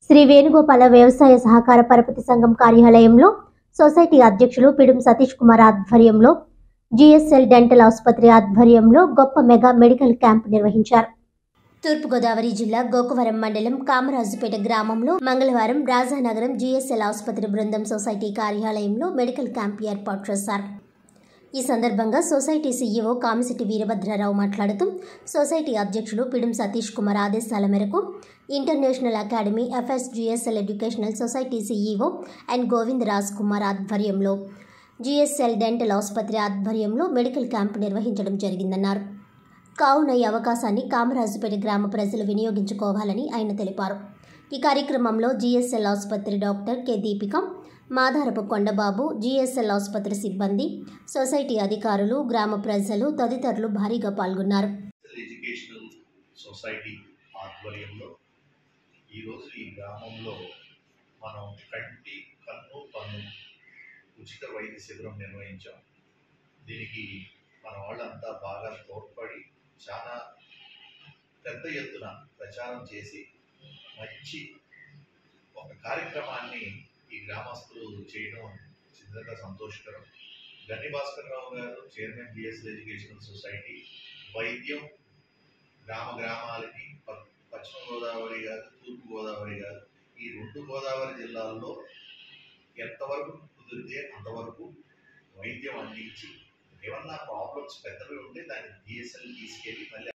శ్రీ వేణుగోపాల వ్యవసాయ సహకార పరపతి సంఘం కార్యాలయంలో సొసైటీ అధ్యక్షులు పిడుం సతీష్ కుమార్ ఆధ్వర్యంలో జిఎస్ఎల్ డెంటల్ ఆసుపత్రి ఆధ్వర్యంలో గొప్ప మెగా మెడికల్ క్యాంప్ నిర్వహించారు తూర్పుగోదావరి జిల్లా గోకవరం మండలం కామరాజుపేట గ్రామంలో మంగళవారం రాజానగరం జిఎస్ఎల్ ఆసుపత్రి బృందం సొసైటీ కార్యాలయంలో మెడికల్ క్యాంప్ ఏర్పాటు చేశారు ఈ సందర్భంగా సొసైటీ సీఈఓ కామిశెట్టి వీరభద్రరావు మాట్లాడుతూ సొసైటీ అధ్యక్షులు పిడుం సతీష్ కుమార్ ఆదేశాల మేరకు international academy FSGSL educational society CEO and Govind Raj Kumar ఆధ్వర్యంలో జిఎస్ఎల్ డెంటల్ ఆసుపత్రి ఆధ్వర్యంలో మెడికల్ క్యాంప్ నిర్వహించడం జరిగిందన్నారు కావున ఈ అవకాశాన్ని కామరాజుపేట గ్రామ ప్రజలు వినియోగించుకోవాలని ఆయన తెలిపారు ఈ కార్యక్రమంలో జిఎస్ఎల్ ఆసుపత్రి doctor K Deepika Madharapu Kondababu GSL ఆసుపత్రి సిబ్బంది సొసైటీ అధికారులు గ్రామ ప్రజలు తదితరులు భారీగా పాల్గొన్నారు ఎడ్యుకేషనల్ సొసైటీ ఆధ్వర్యంలో ఈరోజు ఈ గ్రామంలో మనం కంటి కన్ను పన్ను ఉచిత వైద్య శిబిరం నిర్వహించాం దీనికి మన వాళ్ళంతా బాగా తోడ్పడి చాలా పెద్ద ఎత్తున ప్రచారం చేసి మంచి ఒక కార్యక్రమాన్ని ఈ గ్రామస్తులు చేయడం నిజంగా సంతోషకరం గన్ని భాస్కర్ రావు గారు చైర్మన్ బిఎస్ ఎడ్యుకేషనల్ సొసైటీ వైద్యం గ్రామ గ్రామాలకి ప- పశ్చిమ గోదావరి గారు తూర్పు గోదావరి గారు ఈ రెండు గోదావరి జిల్లాల్లో ఎంతవరకు కుదిరితే అంతవరకు వైద్యం అందించి ఏమన్నా ప్రాబ్లమ్స్ పెద్దవి ఉంటే దాన్ని డిఎస్ఎల్ తీసుకెళ్ళి మళ్ళీ